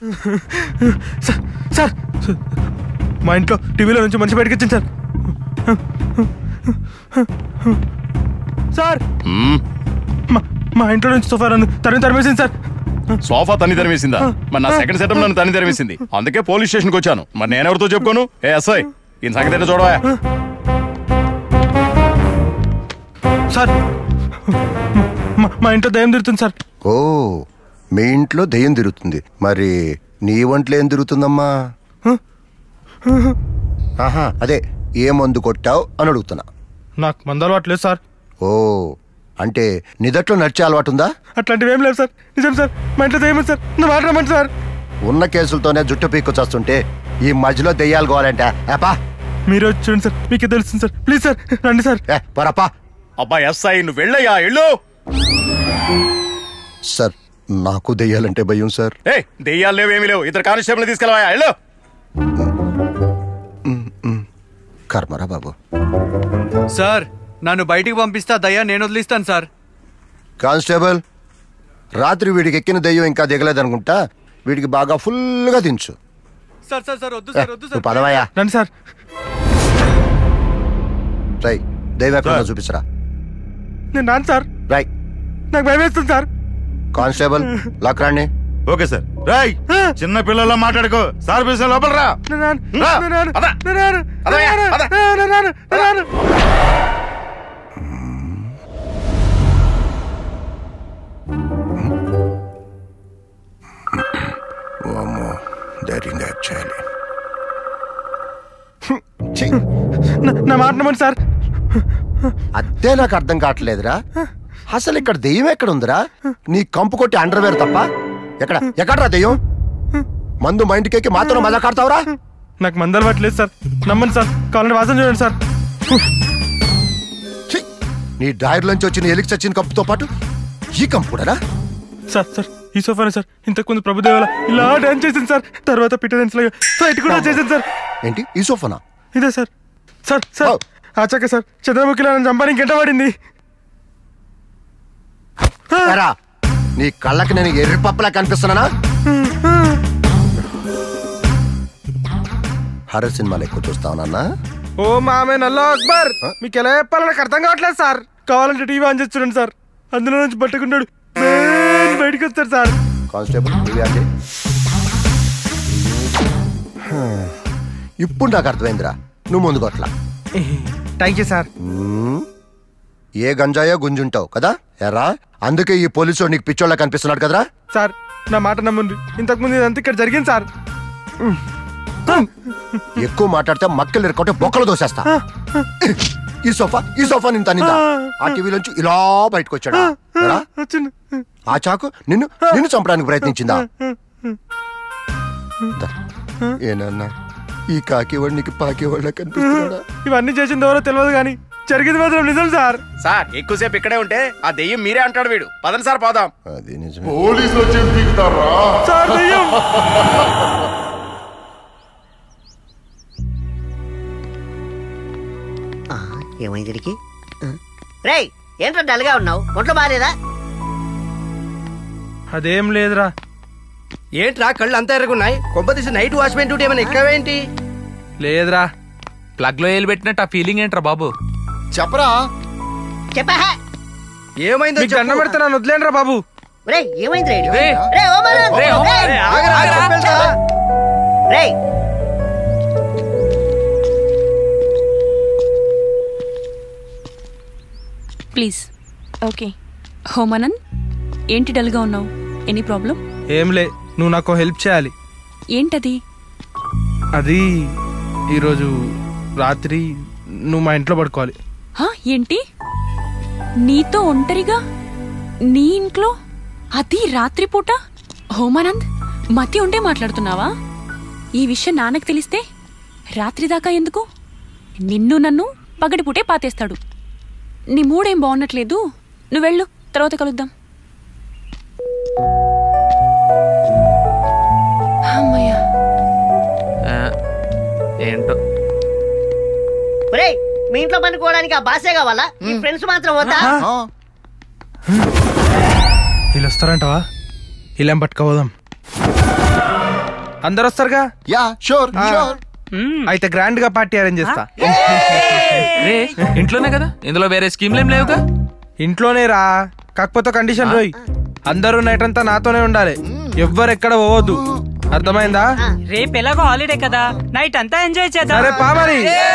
Sir sir మా ఇంట్లో టీవీలో నుంచి మనిషి బయటకు వచ్చింది సార్ సార్ మ్మ్. మా- మా ఇంట్లో నుంచి సోఫా నన్ను తరిమి తరిమేసింది సార్ సోఫా తన్ని తరిమేసిందా మరి నా సెకండ్ సెటప్ నన్ను తన్ని తరిమేసింది అందుకే పోలీస్ స్టేషన్కి వచ్చాను మరి నేనెవరితో చెప్పుకోను ఏ ఎస్ఐ ఈ సంగతి ఏంటో చూడవా సార్ మా- మా ఇంట్లో దయ్యం తిరుగుతుంది సార్ ఓ మీ ఇంట్లో దెయ్యం తిరుగుతుంది మరి నీ ఒంట్లో ఏం తిరుగుతుందమ్మా ఆహా అదే ఏ మందు కొట్టావు అని అడుగుతున్నా నాకు మందు అలవాట్లేదు సార్ ఓ అంటే నిదట్లో నడిచే అలవాటు ఉందా అట్లాంటివి ఏం లేవు సార్ నిజం సార్ మా ఇంట్లో దయ్యం ఉంది సార్ నా మాట రమ్మండి సార్ ఉన్న కేసులతోనే జుట్టు పీక్కు చేస్తుంటే ఈ మధ్యలో దెయ్యాలు కావాలంటే ఏపా మీరు వచ్చి చూడండి సార్ మీకే తెలుస్తుంది సార్ ప్లీజ్ సార్ రండి సార్ ఏ పరపా అబ్బా ఎస్ఐ నువ్వు వెళ్ళయ్యా వెళ్ళు సార్ నాకు దెయ్యాలంటే భయం సార్ ఏ దెయ్యాలు లేవు ఏమీ లేవు ఇద్దరు కానిస్టేబుల్ తీసుకెళ్ళవా వెళ్ళు కర్మరా బాబు సార్ నన్ను బయటికి పంపిస్తా దయ్యా నేను వదిలిస్తాను సార్ కానిస్టేబుల్ రాత్రి వీడికి ఎక్కిన దెయ్యం ఇంకా దిగలేదనుకుంటా వీడికి బాగా ఫుల్గా దించు సార్ సార్ సార్ వద్దు ఏ, సార్ వద్దు నువ్వు సార్ పదవయ్యా రండి సార్ రై దెయ్యం ఎక్కడ ఉందో చూపిస్తారా నేను రాను సార్ రై నాకు భయం వేస్తుంది సార్ కానిస్టేబుల్ లాక్ రాండి ఓకే సార్ రాయ్ చిన్న పిల్లల్లో మాట్లాడుకో సార్ పిలిచిన లోపల రా నేను రాను రా. నేను రాను పద. నేను రాను పదవయ్యా, నేను పద. రాను నేను రాను నేను రాను వామ్మో ధైర్యంగా యాక్ట్ చేయాలి ఛీ, నా- నా మాట నమ్మండి సార్ అదే నాకు అర్థం కావట్లేదురా అసలు ఇక్కడ దెయ్యం ఎక్కడ ఉందిరా నీ కంపు కొట్టి అండర్వేర్ తప్ప ఎక్కడ ఎక్కడరా దెయ్యం మందు మా ఇంటికి ఎక్కి మాత్రం మజా కాడతావురా నాకు మందు అలవాట్లేదు సార్ నమ్మండి సార్ కావాలంటే వాసన చూడండి సార్ ఛీ, నీ డ్రాయర్లోంచి వచ్చిన ఎలికి చచ్చిన కంపుతో పాటు ఈ కంపు కూడానా సార్ సార్ ఈ సోఫానే సార్ ఇంతకు ముందు ప్రభుదేవాల ఇలా డాన్స్ చేసింది సార్ తర్వాత పిట్ట డాన్స్ లాగా ఫైట్ కూడా చేసింది సార్ ఏంటి ఈ సోఫానా ఇదే సార్ సార్ సార్ ఓ. ఆచాక సార్ చంద్రముఖిలో నన్ను చంపడానికి ఎంట పడింది ఎరా నీ కళ్ళకి నేను ఎర్రి పప్పులా కనిపిస్తున్నానా హర్రర్ సినిమాలు ఎక్కువ చూస్తావు నాన్న ఓ మామే నల్లా అక్బర్ మీకు ఎలా చెప్పాలో నాకు అర్థం కావట్లేదు సార్ కావాలంటే టీవీ ఆన్ చేసి చూడండి సార్ అందులో నుంచి పట్టుకున్నాడు నేను బయటికి వస్తాడు సార్ కానిస్టేబుల్ టీవీ ఆన్ చేయి. హా, ఇప్పుడు నాకు అర్థమైందిరా నువ్వు ముందు కొట్లా థ్యాంక్ యూ సార్ మ్మ్. ఏ గంజాయో గుంజుంటావు కదా ఎరా అందుకే ఈ పోలీసు నీకు పిచ్చోళ్ళ కనిపిస్తున్నాడు కదరా సార్ నా మాట నమ్మండి ఇంతకు ముందు ఇదంతా ఇక్కడ జరిగింది సార్ ఎక్కువ మాట్లాడితే మక్కలు ఇరుకుంటే బొక్కలు దోసేస్తా ఈ సోఫా ఈ సోఫా నిన్ను తనిందా ఆ టీవీలోంచి ఇలా బయటకు వచ్చాడా ఎరా? వచ్చింది ఆ చాకు నిన్ను నిన్ను చంపడానికి ప్రయత్నించిందా దా. ఏనన్నా ఈ కాకివాడు నీకు పాకేవాళ్ళ కనిపిస్తున్నాడా ఇవన్నీ చేసింది ఎవరో తెలియదు కానీ జరిగింది మాత్రం నిజం సార్ సార్ ఎక్కువసేపు ఇక్కడే ఉంటే ఆ దెయ్యం మీరే అంటాడు వీడు పదండి సార్ పోదాం అది నిజమే పోలీసులు వచ్చి పీకుతారా సార్ దెయ్యం ఆ, ఏమైంది వీడికి రేయ్ ఏంట్రా డల్గా ఉన్నావు ఒంట్లో బాగాలేదా అదేం లేదురా ఏంట్రా కళ్ళు అంతా ఎర్రగున్నాయి కొంపతీసి నైట్ వాచ్మెన్ డ్యూటీ ఏమైనా ఎక్కవేంటి లేదురా ప్లగ్ లో వేలు పెట్టినట్టు ఆ ఫీలింగ్ ఏంట్రా బాబు చెప్పరా చెప్పా ఏమైందో మీకు దండం పెడితే నన్ను వదిలేండి రా బాబు రేయ్ ఏమైంది రేయ్ రే. రే ఓమలు రే, ఓమలు, రే, ఆగరా, ఆగరా. రేయ్ ప్లీజ్ ఓకే హోమనన్ ఏంటి డల్గా ఉన్నావు ఎనీ ప్రాబ్లం ఏం లే నువ్వు నాకు హెల్ప్ చేయాలి ఏంటది అది ఈరోజు రాత్రి నువ్వు మా ఇంట్లో పడుకోవాలి హా ఏంటి నీతో ఒంటరిగా నీ ఇంట్లో అది రాత్రిపూట హోమానంద్ మతి ఉంటే మాట్లాడుతున్నావా ఈ విషయం నాన్నకు తెలిస్తే రాత్రి దాకా ఎందుకు నిన్ను నన్ను పగటిపూటే పాతేస్తాడు నీ మూడేం బాగున్నట్లేదు నువ్వు వెళ్ళు తర్వాత కలుద్దాం అమ్మయ్యా ఆ, ఏంటో రేయ్ మీ ఇంట్లో పనుకోవడానికి ఆ బాసే కావాలా ఈ ఫ్రెండ్స్ మాత్రం వద్దా వీళ్ళు వస్తారంటవా ఇలా పట్టుకోదాం అందరు వస్తారుగా యా షూర్ షూర్ అయితే గ్రాండ్ గా పార్టీ అరేంజ్ చేస్తా రే ఇంట్లోనే కదా ఇందులో వేరే స్కీమ్లు ఏం లేవుగా ఇంట్లోనే రా కాకపోతే కండిషన్ రోయ్ అందరూ నైట్ అంతా నాతోనే ఉండాలి ఎవ్వరు ఎక్కడ పోవద్దు అర్థమైందా రేపు ఎలాగో హాలిడే కదా నైట్ అంతా ఎంజాయ్ చేద్దాం సరే పామరి